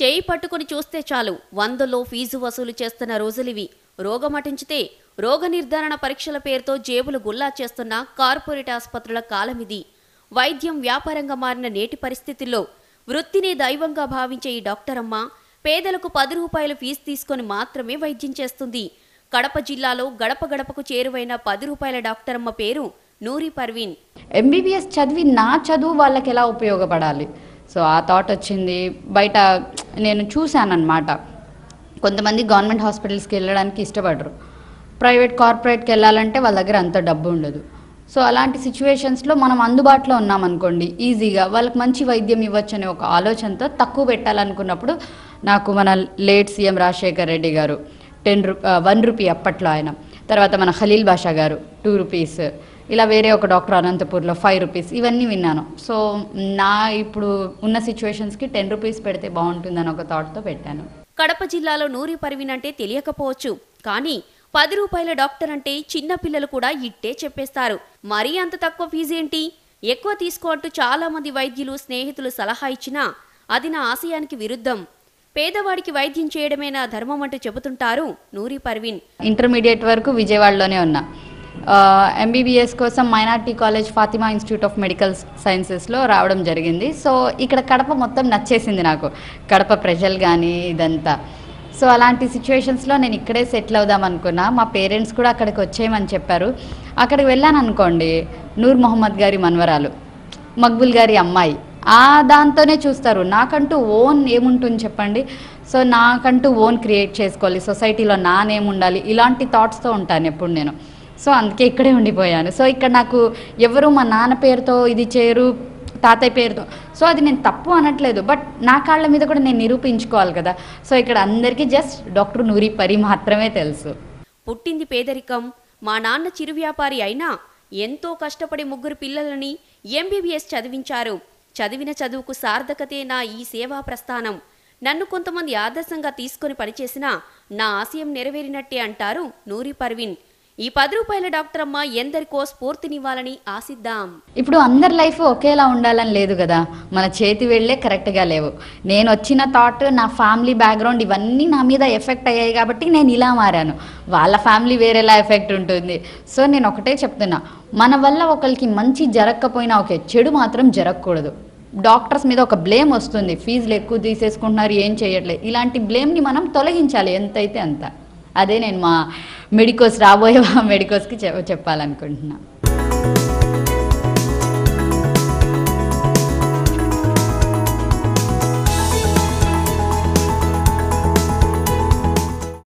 చేయి పట్టుకుని చూస్తే చాలు వందలో ఫీజు వసూలు చేస్తున్న రోజులివి రోగమటించితే రోగ నిర్ధారణ పరీక్షల పేరుతో జేబులు గుల్లా చేస్తున్న కార్పొరేట్ ఆసుపత్రుల కాలమిది వైద్యం వ్యాపారంగా మారిన నేటి పరిస్థితుల్లో వృత్తిని దైవంగా భావించే ఈ డాక్టర్ అమ్మ పేదలకు పది రూపాయల ఫీజు తీసుకొని మాత్రమే వైద్యం చేస్తుంది కడప జిల్లాలో గడప గడపకు చేరువైన పది రూపాయల డాక్టర్ అమ్మ పేరు నూరి పర్వీన్ ఎంబీబీఎస్ చదివి నా చదువు వాళ్ళకి ఎలా ఉపయోగపడాలి సో ఆ థాట్ వచ్చింది బయట నేను చూశానన్నమాట కొంతమంది గవర్నమెంట్ హాస్పిటల్స్కి వెళ్ళడానికి ఇష్టపడరు ప్రైవేట్ కార్పొరేట్కి వెళ్ళాలంటే వాళ్ళ దగ్గర అంత డబ్బు ఉండదు సో అలాంటి సిచ్యువేషన్స్లో మనం అందుబాటులో ఉన్నామనుకోండి ఈజీగా వాళ్ళకి మంచి వైద్యం ఇవ్వచ్చు అనే ఒక ఆలోచనతో తక్కువ పెట్టాలనుకున్నప్పుడు నాకు మన లేట్ సీఎం రాజశేఖర్ రెడ్డి గారు టెన్ రూ వన్ రూపీ అప్పట్లో ఆయన తర్వాత మన ఖలీల్ బాషా గారు టూ రూపీస్ ఇలా వేరే ఒక డాక్టర్ అనంతపూర్లో ఫైవ్ రూపీస్ ఇవన్నీ విన్నాను సో నా ఇప్పుడు ఉన్న సిచ్యువేషన్స్కి టెన్ రూపీస్ పెడితే బాగుంటుందని ఒక థాట్తో పెట్టాను కడప జిల్లాలో నూరి పర్వీన్ అంటే తెలియకపోవచ్చు కానీ పది రూపాయల డాక్టర్ అంటే చిన్న పిల్లలు కూడా ఇట్టే చెప్పేస్తారు మరీ అంత తక్కువ ఫీజేంటి ఎక్కువ తీసుకో అంటూ చాలా మంది వైద్యులు స్నేహితులు సలహా ఇచ్చినా అది నా ఆశయానికి విరుద్ధం పేదవాడికి వైద్యం చేయడమే నా ధర్మం అంటూ చెబుతుంటారు నూరి పర్వీన్ ఇంటర్మీడియట్ వరకు విజయవాడలోనే ఉన్నా ఎంబీబీఎస్ కోసం minority college Fatima institute of medical సైన్సెస్లో రావడం జరిగింది సో ఇక్కడ కడప మొత్తం నచ్చేసింది నాకు కడప ప్రజలు కానీ ఇదంతా సో అలాంటి సిచ్యువేషన్స్లో నేను ఇక్కడే సెటిల్ అవుదాం అనుకున్నా మా పేరెంట్స్ కూడా అక్కడికి వచ్చేయమని చెప్పారు అక్కడికి వెళ్ళాను అనుకోండి నూర్ మొహమ్మద్ గారి మన్వరాలు మక్బుల్ గారి అమ్మాయి ఆ దాంతోనే చూస్తారు నాకంటూ ఓన్ ఏముంటుంది చెప్పండి సో నాకంటూ ఓన్ క్రియేట్ చేసుకోవాలి సొసైటీలో నా నేమ్ ఉండాలి ఇలాంటి థాట్స్తో ఉంటాను ఎప్పుడు నేను సో అందుకే ఇక్కడే ఉండిపోయాను సో ఇక్కడ నాకు ఎవరు మా నాన్న పేరుతో ఇది చేయరు తాతయ్య పేరుతో సో అది నేను తప్పు అనట్లేదు బట్ నా కాళ్ళ మీద కూడా నేను నిరూపించుకోవాలి కదా సో ఇక్కడ అందరికీ జస్ట్ డాక్టర్ నూరి పరి మాత్రమే తెలుసు పుట్టింది పేదరికం మా నాన్న చిరు వ్యాపారి అయినా ఎంతో కష్టపడి ముగ్గురు పిల్లలని ఎంబీబీఎస్ చదివించారు చదివిన చదువుకు సార్థకతే నా ఈ సేవా ప్రస్థానం నన్ను కొంతమంది ఆదర్శంగా తీసుకొని పనిచేసినా నా ఆశయం నెరవేరినట్టే అంటారు నూరి పర్వీన్ ఈ పది రూపాయల డాక్టర్ అమ్మ ఎందరికో స్ఫూర్తినివ్వాలని ఆశిద్దాం ఇప్పుడు అందరి లైఫ్ ఒకేలా ఉండాలని లేదు కదా మన చేతి వెళ్ళే కరెక్ట్గా లేవు నేను వచ్చిన థాట్ నా ఫ్యామిలీ బ్యాక్గ్రౌండ్ ఇవన్నీ నా మీద ఎఫెక్ట్ అయ్యాయి కాబట్టి నేను ఇలా మారాను వాళ్ళ ఫ్యామిలీ వేరేలా ఎఫెక్ట్ ఉంటుంది సో నేను ఒకటే చెప్తున్నా మన వల్ల ఒకరికి మంచి జరగకపోయినా ఓకే చెడు మాత్రం జరగకూడదు డాక్టర్స్ మీద ఒక బ్లేమ్ వస్తుంది ఫీజులు ఎక్కువ తీసేసుకుంటున్నారు ఏం చేయట్లేదు ఇలాంటి బ్లేమ్ని మనం తొలగించాలి ఎంతైతే అంత అదే నేను మా మెడికోస్ రాబోయే మెడికోస్కి చె చెప్పాలనుకుంటున్నాను